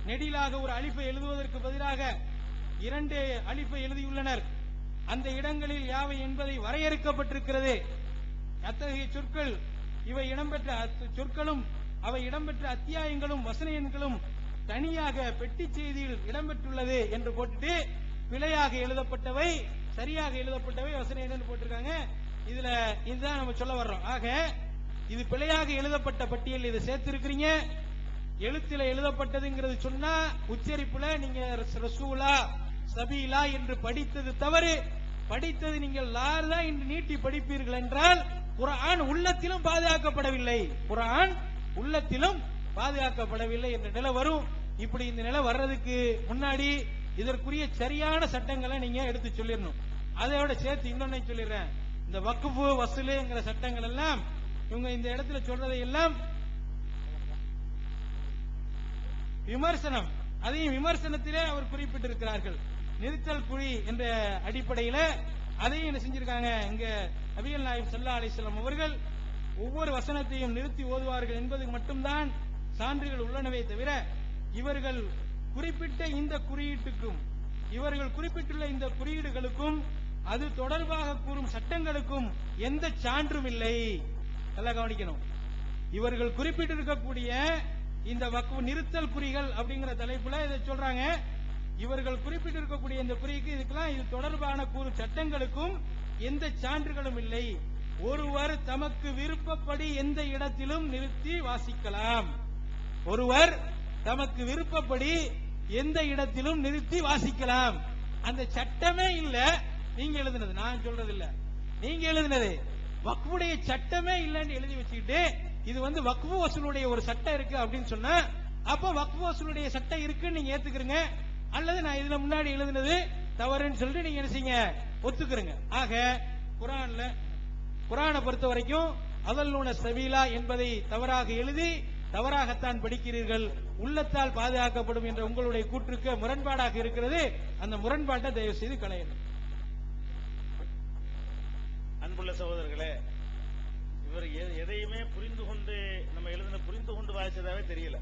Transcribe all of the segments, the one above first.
நெடிலாக ஒரு அலிஃபை எழுதுவதற்கு பதிலாக இரண்டு அலிஃபை எழுதியுள்ளனர் அந்த இடங்களில் யாவை என்பதை வரையறுக்கப்பட்டிருக்கிறது அத்தகைய சொற்கள் இவை இடம்பெற்ற அத்- சொற்களும் அவை இடம்பெற்ற அத்தியாயங்களும் வசன எண்களும் தனியாக பெட்டி செய்தியில் இடம்பெற்றுள்ளது என்று போட்டுட்டு பிழையாக எழுதப்பட்டவை சரியாக எழுதப்பட்டவை வசன எண்ணுன்னு போட்டிருக்காங்க இதுல இதுதான் நம்ம சொல்ல வர்றோம் ஆக இது பிழையாக எழுதப்பட்ட பட்டியல் இதை சேர்த்திருக்கிறீங்க எழுத்துல எழுதப்பட்டதுங்கிறது சொன்னா உச்சரிப்புல நீங்க ரஸ்- ரசூலா சபீலா என்று படித்தது தவறு படித்தது நீங்கள் லார்தா என்று நீட்டி படிப்பீர்கள் என்றால் குர்ஆன் உள்ளத்திலும் பாதுகாக்கப்படவில்லை குர்ஆன் உள்ளத்திலும் பாதுகாக்கப்படவில்லை என்ற நிலை வரும் இப்படி இந்த நிலை வர்றதுக்கு முன்னாடி இதற்குரிய சரியான சட்டங்களை நீங்க எடுத்து சொல்லிடணும் அதோட சேர்த்து இன்னொன்னு சொல்லிடுறேன் இந்த வக்குஃபு வசூலுங்கிற சட்டங்கள் எல்லாம் இவங்க இந்த இடத்துல சொல்றதை எல்லாம் விமர்சனம் அதையும் விமர்சனத்திலே அவர் குறிப்பிட்டிருக்கிறார்கள் நிறுத்தல் குழி என்ற அடிப்படையில அதையும் என்ன செஞ்சிருக்காங்க இங்க நபிகள் நாயம் சல்லா அலிஸ்லாம் அவர்கள் ஒவ்வொரு வசனத்தையும் நிறுத்தி ஓதுவார்கள் என்பது மட்டும்தான் சான்றுகள் உள்ளனவே தவிர இவர்கள் குறிப்பிட்ட இந்த குறியீட்டுக்கும் இவர்கள் குறிப்பிட்டுள்ள இந்த குறியீடுகளுக்கும் அது தொடர்பாக கூறும் சட்டங்களுக்கும் எந்த சான்றும் இல்லை நல்லா கவனிக்கணும் இவர்கள் குறிப்பிட்டிருக்கக்கூடிய இந்த வக்கு நிறுத்தல் குறிகள் அப்படிங்கிற தலைப்புல இதை சொல்றாங்க இவர்கள் குறிப்பிட்டிருக்கக்கூடிய இந்த குறிக்கு இதுக்கெல்லாம் இது தொடர்பான கூறு சட்டங்களுக்கும் எந்த சான்றுகளும் இல்லை ஒருவர் தமக்கு விருப்பப்படி எந்த இடத்திலும் நிறுத்தி வாசிக்கலாம் ஒருவர் தமக்கு விருப்பப்படி எந்த இடத்திலும் நிறுத்தி வாசிக்கலாம் அந்த சட்டமே இல்ல நீங்க எழுதுனது நான் சொல்றது இல்ல நீங்க எழுதுனது வக்ஃபுடைய சட்டமே இல்லைன்னு எழுதி வச்சுக்கிட்டு இது வந்து வக்ஃபு வசூலுடைய ஒரு சட்டம் இருக்கு அப்படின்னு சொன்னா அப்ப வக்ஃபு வசூலுடைய சட்டம் இருக்குன்னு நீங்க ஏத்துக்கிறீங்க அல்லது நான் இதுல முன்னாடி எழுதுனது தவறுன்னு சொல்லிட்டு நீங்க என்ன செய்யுங்க ஒத்துக்கிறீங்க ஆக குரான்ல குரானை பொறுத்த வரைக்கும் அதல்லூன சபீலா என்பதை தவறாக எழுதி தவறாகத்தான் படிக்கிறீர்கள் உள்ளத்தால் பாதுகாக்கப்படும் என்ற உங்களுடைய கூற்றுக்கு முரண்பாடாக இருக்கிறது அந்த முரண்பாட்டை தயவு செய்து களையணும் அன்புள்ள சகோதரர்களே இவர் எ- எதையுமே புரிந்து கொண்டு நம்ம எழுதின புரிந்து கொண்டு வாசிச்சதாவே தெரியல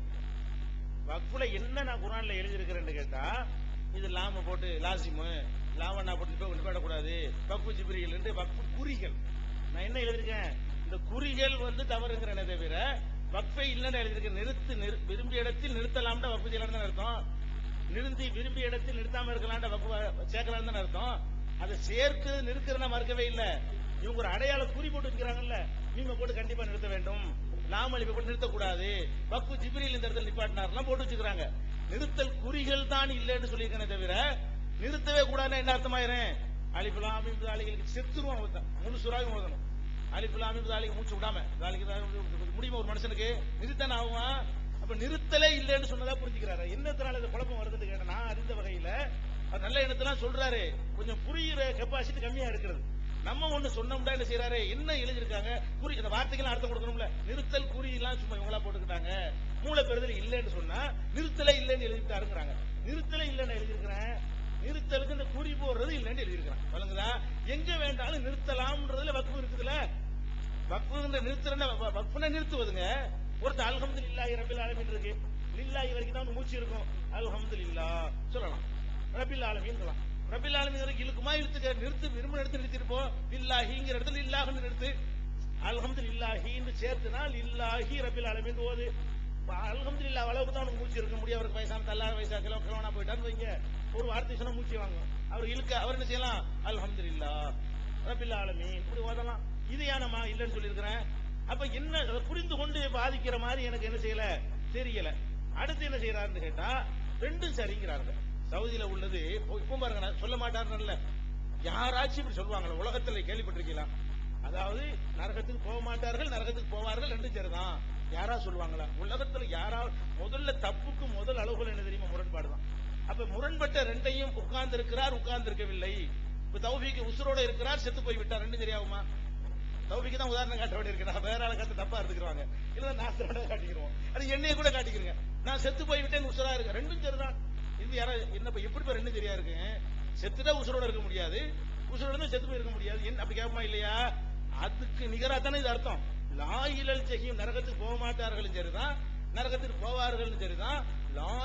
வக்ஃபுல என்ன நான் குரான்ல எழுதியிருக்கிறேன்னு கேட்டா இது லாம போட்டு லாசிமு லாவண்ணா போட்டு போய் நிப்பாடக்கூடாது வக்ஃபு ஜிப்ரியில் என்று வக்ஃபு குறிகள் நான் என்ன எழுதியிருக்கேன் இந்த குறிகள் வந்து தவறுங்கிறனே தவிர வக்ஃபை இல்லைன்னு எழுதியிருக்கேன் நிறுத்து நிறு- விரும்பிய இடத்தில் நிறுத்தலாம்னா வக்ஃபு செய்யலாம் தான் அர்த்தம் நிறுத்தி விரும்பிய இடத்தில் நிறுத்தாம இருக்கலாம்டா வக்ஃபு சேர்க்கலாம் தான் அர்த்தம் அதை சேர்த்து நிறுத்துறத மறுக்கவே இல்ல இவங்க ஒரு அடையாள குறி போட்டு வச்சுக்கிறாங்கல்ல நீங்க போட்டு கண்டிப்பா நிறுத்த வேண்டும் லாமல் இப்ப போட்டு நிறுத்தக்கூடாது வக்ஃபு ஜிப்ரில் இந்த இடத்துல நிப்பாட்டினார்லாம் போட்டு வச்சுக்கிறாங்க நிறுத்தல் குறிகள் தான் இல்லைன்னு சொல்லியிருக்கேனே தவிர நிறுத்தவே கூடாதுன்னா என்ன அர்த்தமாயிரும் அலிபுலாம் அமிபு தாலிகளுக்கு செத்துருவான் ஒருத்தன் முழு சுறாவும் ஓதணும் அலிபுலாம் அமிபு தாலிக்கு மூச்சு விடாம தாலிக்கு தாலிக்கு முடியுமா ஒரு மனுஷனுக்கு நிறுத்தன ஆகுவான் அப்ப நிறுத்தலே இல்லைன்னு சொன்னதா புரிஞ்சுக்கிறாரு என்னத்தினால இந்த குழப்பம் வருதுன்னு கேட்டா நான் அறிந்த வகையில அவர் நல்ல எண்ணத்தெல்லாம் சொல்றாரு கொஞ்சம் புரியுற கெப்பாசிட்டி கம்மியா இருக்கிறது நம்ம ஒண்ணு சொன்னோம்னா என்ன செய்யறாரு என்ன எழுதிருக்காங்க குறி இந்த வார்த்தைகள் அர்த்தம் கொடுக்கணும்ல நிறுத்தல் குறி எல்லாம் சும்மா இவங்களா போட்டுக்கிட்டாங்க மூளை பெறுதல் இல்லைன்னு சொன்னா நிறுத்தலே இல்லைன்னு எழுதிட்டாருங்கிறாங்க நிறுத்தலே இல்லைன்னு எழுதியிருக்கிறேன் நிறுத்தலுக்கு இந்த குறி போடுறது இல்லைன்னு எழுதியிருக்கிறான் வழங்குதா எங்க வேண்டாலும் நிறுத்தலாம்ன்றதுல வக்குவு இருக்குதுல்ல வக்ஃபுன்ற நிறுத்துறன வக்ஃபுன நிறுத்துவதுங்க ஒருத்தர் அல்ஹம்துலில்லாஹி ரபில் ஆலமீன் இருக்கு லில்லாஹி வரைக்கும் தான் முயற்சி இருக்கும் அல்ஹம்துலில்லாஹ் சொல்லலாம் ரபில் ஆலமீன் சொல்லலாம் ரபில் ஆலமீன் வரைக்கும் இழுக்குமா இழுத்துக்க நிறுத்து விரும்பின இடத்துல நிறுத்திருப்போம் லில்லாஹிங்கிற இடத்துல லில்லாஹ்னு நிறுத்து அல்ஹம்துலில்லாஹின்னு சேர்த்துனா லில்லாஹி ரபில் ஆலமீன் ஓது அல்ஹம்துலில்லாஹ் அளவுக்கு தான் அவனுக்கு மூச்சு இருக்க முடியும் அவருக்கு வயசான தள்ளாத வயசா கிலோ கிலோனா போயிட்டான்னு வைங்க ஒரு வார்த்தை சொன்னா மூச்சு வாங்கும் அவர் இழுக்க அவர் என்ன செய்யலாம் அல்ஹம்துலில்லாஹ் ரபில் ஆலமீன் இப்படி ஓதலாம் இது ஏனமா இல்லைன்னு சொல்லியிருக்கிறேன் அப்ப என்ன அதை புரிந்து கொண்டு பாதிக்கிற மாதிரி எனக்கு என்ன செய்யல தெரியல அடுத்து என்ன செய்யறாருன்னு கேட்டா ரெண்டும் சரிங்கிறாங்க சவுதியில உள்ளது இப்போ இப்போ பாருங்க நான் சொல்ல மாட்டாருன்னு யாராச்சும் இப்படி சொல்லுவாங்களா உலகத்துல கேள்விப்பட்டிருக்கீங்களா அதாவது நரகத்துக்கு போக மாட்டார்கள் நரகத்துக்கு போவார்கள் ரெண்டும் சரிதான் யாரா சொல்லுவாங்களா உலகத்துல யாரா முதல்ல தப்புக்கு முதல் அளவுகள் என்ன தெரியுமா முரண்பாடு தான் அப்ப முரண்பட்ட ரெண்டையும் உட்கார்ந்து இருக்கிறார் உட்கார்ந்து இருக்கவில்லை இப்ப தௌஃபீக்கு உசுரோட இருக்கிறார் செத்து போய் விட்டார் ரெண்டும் சரியாகுமா தௌபிக்கு தான் உதாரணம் காட்ட வேண்டியிருக்கிறா வேற ஆளை காட்ட தப்பா எடுத்துக்கிறாங்க இல்ல நான் திறட காட்டிக்கிறோம் அது என்னைய கூட காட்டிக்கிறேங்க நான் செத்து போய் விட்டேன் உசுரா இருக்கு ரெண்டும் சரிதான் இது யாரா என்னப்பா எப்படி இப்ப ரெண்டும் சரியா இருக்கு செத்துட்டா உசுரோட இருக்க முடியாது உசுரோட இருந்தா செத்து போய் இருக்க முடியாது என்ன அப்படி கேட்பமா இல்லையா அதுக்கு நிகரா தானே இது அர்த்தம் லாயிலல் ஜஹீம் நரகத்துக்கு போக மாட்டார்களும் சரிதான் நரகத்துக்கு போவார்களும் சரிதான் லாயிலல்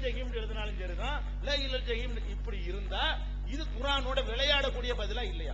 ஜஹீம் எழுதினாலும் சரிதான் ல இல்லல் ஜஹீம் இப்படி இருந்தா இது குரானோட விளையாடக்கூடிய பதிலா இல்லையா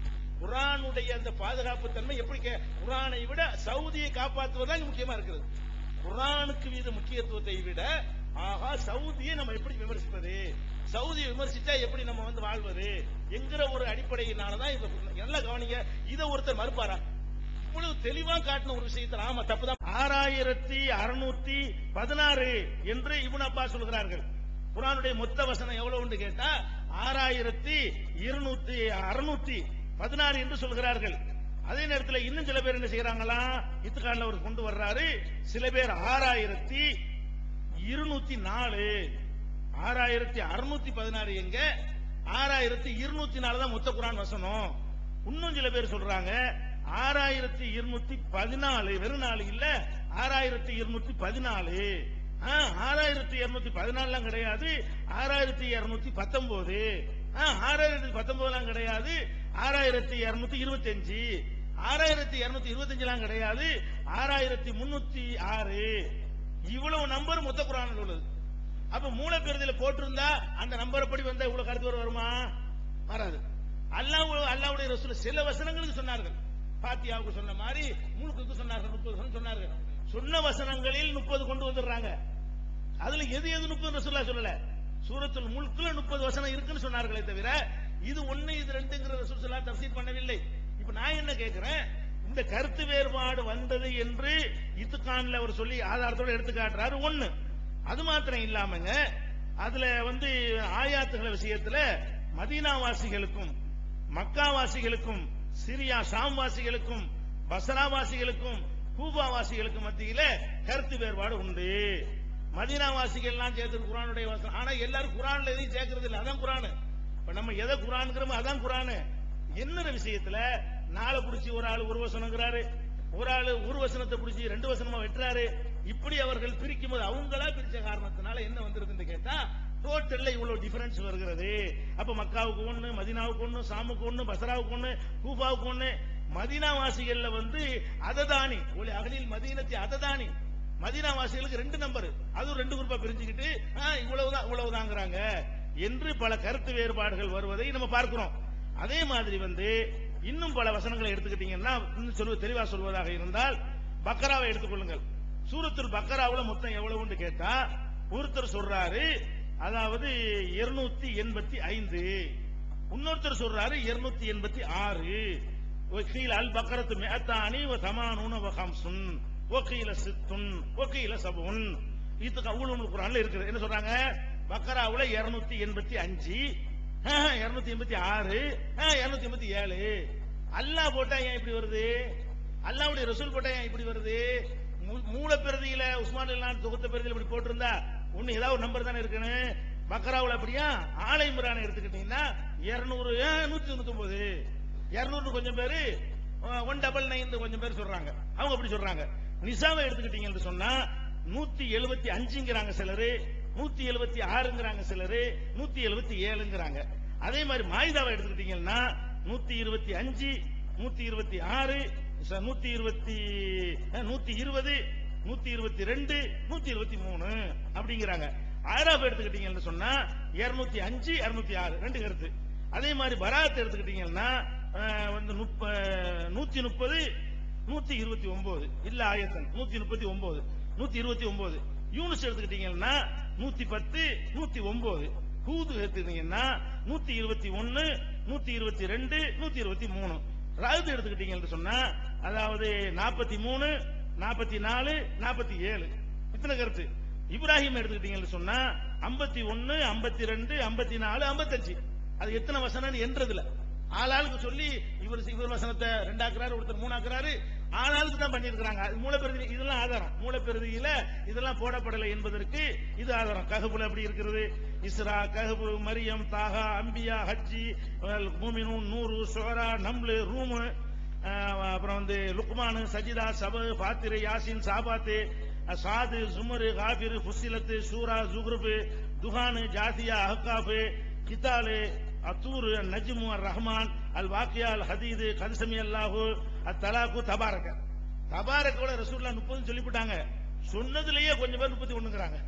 குரானுடைய அந்த பாதுகாப்பு தன்மை எப்படி கே- குரானை விட சவுதியை காப்பாற்றுவதுதான் இங்க முக்கியமா இருக்கிறது குரானுக்கு மீது முக்கியத்துவத்தை விட ஆஹா சவுதியை நம்ம எப்படி விமர்சிப்பது சவுதியை விமர்சிச்சா எப்படி நம்ம வந்து வாழ்வது என்கிற ஒரு அடிப்படையினாலதான் இப்ப நல்லா கவனிங்க இதை ஒருத்தர் மறுப்பாரா இவ்வளவு தெளிவா காட்டின ஒரு விஷயத்தில் ஆமா தப்புதான் ஆறாயிரத்தி அறுநூத்தி பதினாறு என்று இப்னு அப்பாஸ் சொல்கிறார்கள் குரானுடைய மொத்த வசனம் எவ்வளவுன்னு கேட்டா ஆறாயிரத்தி இருநூத்தி அறுநூத்தி பதினாறு என்று சொல்கிறார்கள் அதே நேரத்தில் இன்னும் சில பேர் என்ன செய்யறாங்களா இத்துக்கால அவர் கொண்டு வர்றாரு சில பேர் ஆறாயிரத்தி இருநூத்தி நாலு ஆறாயிரத்தி அறுநூத்தி பதினாறு எங்க ஆறாயிரத்தி இருநூத்தி நாலு தான் மொத்த குரான் வசனம் இன்னும் சில பேர் சொல்றாங்க ஆறாயிரத்தி இருநூத்தி பதினாலு வெறும் நாலு இல்ல ஆறாயிரத்தி இருநூத்தி பதினாலு ஆ, ஆறாயிரத்தி இருநூத்தி பதினாலாம் கிடையாது ஆறாயிரத்தி இருநூத்தி பத்தொன்பது ஆ, ஆறாயிரத்தி பத்தொன்பதுலாம் கிடையாது ஆறாயிரத்தி இருநூத்தி இருபத்தி அஞ்சு ஆறாயிரத்தி இருநூத்தி இருபத்தஞ்சுலாம் கிடையாது ஆறாயிரத்தி முன்னூத்தி ஆறு இவ்வளவு நம்பர் மொத்த குரானில் உள்ளது அப்ப மூலப்பெருதியில போட்டிருந்தா அந்த நம்பரை படி வந்தா இவ்வளவு கருத்து வர வருமா வராது அல்லாஹ் அல்லாவுடைய ரசூல் சில வசனங்களுக்கு சொன்னார்கள் பாத்தியாவுக்கு சொன்ன மாதிரி முழுக்கு சொன்னார்கள் முப்பது வசனம் சொன்னார்கள் சொன்ன வசனங்களில் முப்பது கொண்டு வந்துடுறாங்க அதுல எது எது முப்பது ரசூல்லா சொல்லல சூரத்துல் முல்குல முப்பது வசனம் இருக்குன்னு சொன்னார்களே தவிர இது ஒண்ணு இது ரெண்டுங்கிற ரசூல் சொல்லா தப்சீர் பண்ணவில்லை இப்ப நான் என்ன கேட்கிறேன் இந்த கருத்து வேறுபாடு வந்தது என்று இத்துக்கான்ல அவர் சொல்லி ஆதாரத்தோட எடுத்து காட்டுறாரு ஒண்ணு அது மாத்திரம் இல்லாமங்க அதுல வந்து ஆயாத்துಗಳ விஷயத்துல மதீனாவாசிகளுக்கும் மக்காவாசிகளுக்கும் சிரியா ஷாம்வாசிகளுக்கும் பசராவாசிகளுக்கும் கூபாவாசிகளுக்கும் மத்தியில கருத்து வேறுபாடு உண்டு மதீனாவாசிகள் எல்லாம் சேர்த்து குரானுடைய வசனம் ஆனா எல்லாரும் குரான்ல எதையும் சேர்க்கறது இல்ல அதான் குரானு இப்ப நம்ம எதை குரான்ங்கிறோமோ அதான் குரானு என்ன விஷயத்துல நாளை புடிச்சு ஒரு ஆள் ஒரு வசனங்கிறாரு ஒரு ஆளு ஒரு வசனத்தை புடிச்சு ரெண்டு வசனமா வெட்டுறாரு இப்படி அவர்கள் பிரிக்கும் போது அவங்களா பிரிச்ச காரணத்தினால என்ன வந்திருக்குன்னு கேட்டா டோட்டல்ல இவ்வளவு டிஃபரன்ஸ் வருகிறது அப்ப மக்காவுக்கு ஒண்ணு மதினாவுக்கு ஒண்ணு சாமுக்கு ஒண்ணு பசராவுக்கு ஒண்ணு கூபாவுக்கு ஒண்ணு மதீனா வாசிகள்ல வந்து அததானி ஒளி அகலில் மதீனத்தி அததானி மதீனா வாசிகளுக்கு ரெண்டு நம்பர் அதுவும் ரெண்டு குரூப்பா பிரிஞ்சுக்கிட்டு ஆ, இவ்வளவுதான் இவ்வளவுதாங்கிறாங்க என்று பல கருத்து வேறுபாடுகள் வருவதை நம்ம பார்க்கிறோம் அதே மாதிரி வந்து இன்னும் பல வசனங்களை எடுத்துக்கிட்டீங்கன்னா இன்னும் சொல்வது தெளிவா சொல்வதாக இருந்தால் பக்கராவை எடுத்துக்கொள்ளுங்கள் சூரத்துல் பக்கராவுல மொத்தம் எவ்வளவுன்னு கேட்டா ஒருத்தர் சொல்றாரு அதாவது இருநூத்தி எண்பத்தி ஐந்து இன்னொருத்தர் சொல்றாரு இருநூத்தி எண்பத்தி ஆறு வக்கீல் அல் பக்கரத்து மேத்தானி வ தமானூன வ ஹம்சுன் வக்கீல சித்துன் வக்கீல சபுன் இதுக்கு அவ்வளவு குரான்ல இருக்குது என்ன சொல்றாங்க பக்கராவுல இருநூத்தி எண்பத்தி அஞ்சு இருநூத்தி எண்பத்தி ஆறு இருநூத்தி எண்பத்தி ஏழு அல்லாஹ் போட்டா ஏன் இப்படி வருது அல்லாவுடைய ரசூல் போட்டா ஏன் இப்படி வருது மூ- மூல பிரதியில உஸ்மான் இல்லான் தொகுத்த பிரதியில இப்படி போட்டிருந்தா ஒண்ணு ஏதாவது ஒரு நம்பர் தானே இருக்குன்னு பக்கராவுல அப்படியா ஆலை முறான எடுத்துக்கிட்டீங்கன்னா இருநூறு நூத்தி தொண்ணூத்தி ஒன்பது இருநூறு கொஞ்சம் பேரு ஒன் டபுள் நைன் கொஞ்சம் பேர் சொல்றாங்க அவங்க அப்படி சொல்றாங்க நிசாவை எடுத்துக்கிட்டீங்கன்னு சொன்னா நூத்தி எழுபத்தி அஞ்சுங்கிறாங்க சிலரு நூத்தி எழுபத்தி ஆறுங்கிறாங்க சிலரு நூத்தி எழுபத்தி ஏழுங்கிறாங்க அதே மாதிரி மாயுதாவை எடுத்துக்கிட்டீங்கன்னா நூத்தி இருபத்தி அஞ்சு நூத்தி இருபத்தி ஆறு ச- நூத்தி இருபத்தி அஹ், நூத்தி இருபது நூத்தி இருபத்தி ரெண்டு நூத்தி இருபத்தி மூணு அப்படிங்கிறாங்க ஆறாப் எடுத்துக்கிட்டீங்கன்னு சொன்னா இருநூத்தி அஞ்சு இருநூத்தி ஆறு ரெண்டு கருத்து அதே மாதிரி பராத் எடுத்துக்கிட்டீங்கன்னா அஹ், வந்து முப்ப- நூத்தி முப்பது நூத்தி இருபத்தி ஒன்பது இல்ல ஆயத்தன் நூத்தி முப்பத்தி ஒன்பது நூத்தி இருபத்தி ஒன்பது யூனிஸ் எடுத்துக்கிட்டீங்கன்னா நூத்தி பத்து நூத்தி ஒன்பது ஹூது எடுத்துக்கிட்டீங்கன்னா நூத்தி இருபத்தி ஒன்னு நூத்தி இருபத்தி ரெண்டு நூத்தி இருபத்தி மூணு ராகுது எடுத்துக்கிட்டீங்கன்னு சொன்னா அதாவது நாற்பத்தி மூணு நாற்பத்தி நாலு நாற்பத்தி ஏழு இத்தனை கருத்து இப்ராஹிம் எடுத்துக்கிட்டீங்கன்னு சொன்னா ஐம்பத்தி ஒன்னு ஐம்பத்தி ரெண்டு ஐம்பத்தி நாலு ஐம்பத்தஞ்சு அது எத்தனை வசனம் என்றதுல ஆளாளுக்கு சொல்லி இவர் இவர் வசனத்தை ரெண்டாக்குறாரு ஒருத்தர் மூணாக்குறாரு ஆளாளுக்கு தான் பண்ணியிருக்கிறாங்க அது மூலப்பெருதி இதெல்லாம் ஆதாரம் மூலப்பெருதியில இதெல்லாம் போடப்படலை என்பதற்கு இது ஆதாரம் கஹபுல அப்படி இருக்கிறது இஸ்ரா கஹபு மரியம் தாகா அம்பியா ஹஜ்ஜி அஹ், மூமினூன் நூறு சோரா நம்லு ரூமு அஹ், அப்புறம் வந்து லுக்மானு சஜிதா சபு ஃபாத்திரு யாசின் சாபாத்து அஹ், சாது ஜுமரு காபிரு ஃபுசிலத்து சூரா ஜுக்ருபு துஹானு ஜாசியா அஹ்காஃபு கிதாலு அத்தூர் நஜ்மு அர் ரஹ்மான் அல் வாக்கியா அல் ஹதீது கல்சமி அல்லாஹு அத் தலாக்கு தபாரக தபாரக்கோட ரசூல்லா முப்பது சொல்லிவிட்டாங்க சொன்னதுலயே கொஞ்சம் பேர் முப்பத்தி ஒண்ணுங்கிறாங்க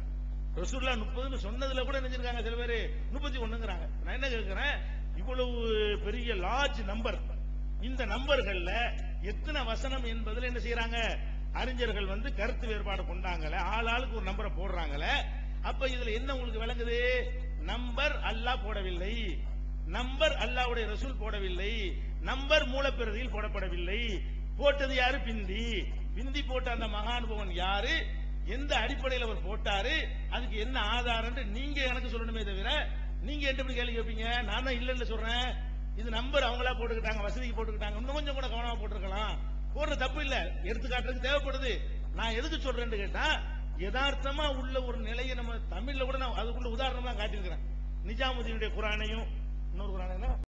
ரசூல்லா முப்பதுன்னு சொன்னதுல கூட நினைச்சிருக்காங்க சில பேரு முப்பத்தி ஒண்ணுங்கிறாங்க நான் என்ன கேட்கிறேன் இவ்வளவு பெரிய லார்ஜ் நம்பர் இந்த நம்பர்கள்ல எத்தனை வசனம் என்பதுல என்ன செய்யறாங்க அறிஞர்கள் வந்து கருத்து வேறுபாடு கொண்டாங்களே ஆள் ஆளுக்கு ஒரு நம்பரை போடுறாங்களே அப்ப இதுல என்ன உங்களுக்கு விளங்குது நம்பர் அல்லாஹ் போடவில்லை நம்பர் அல்லாஹ்வுடைய ரசூல் போடவில்லை நம்பர் மூலப்பிரதியில் போடப்படவில்லை போட்டது யாரு பிந்தி பிந்தி போட்ட அந்த மகானுபவன் யாரு எந்த அடிப்படையில் அவர் போட்டாரு அதுக்கு என்ன ஆதாரம் நீங்க எனக்கு சொல்லணுமே தவிர நீங்க என்ன இப்படி கேள்வி கேட்பீங்க நான் தான் இல்ல இல்ல சொல்றேன் இது நம்பர் அவங்களா போட்டுக்கிட்டாங்க வசதிக்கு போட்டுக்கிட்டாங்க இன்னும் கொஞ்சம் கூட கவனமா போட்டிருக்கலாம் போடுற தப்பு இல்ல எடுத்துக்காட்டுறதுக்கு தேவைப்படுது நான் எதுக்கு சொல்றேன்னு கேட்டா யதார்த்தமா உள்ள ஒரு நிலையை நம்ம தமிழ்ல கூட நான் அதுக்குள்ள உதாரணமா காட்டியிருக்கிறேன் நிஜாமுதீனுடைய குரானையும் இன்னொரு குரான் என்ன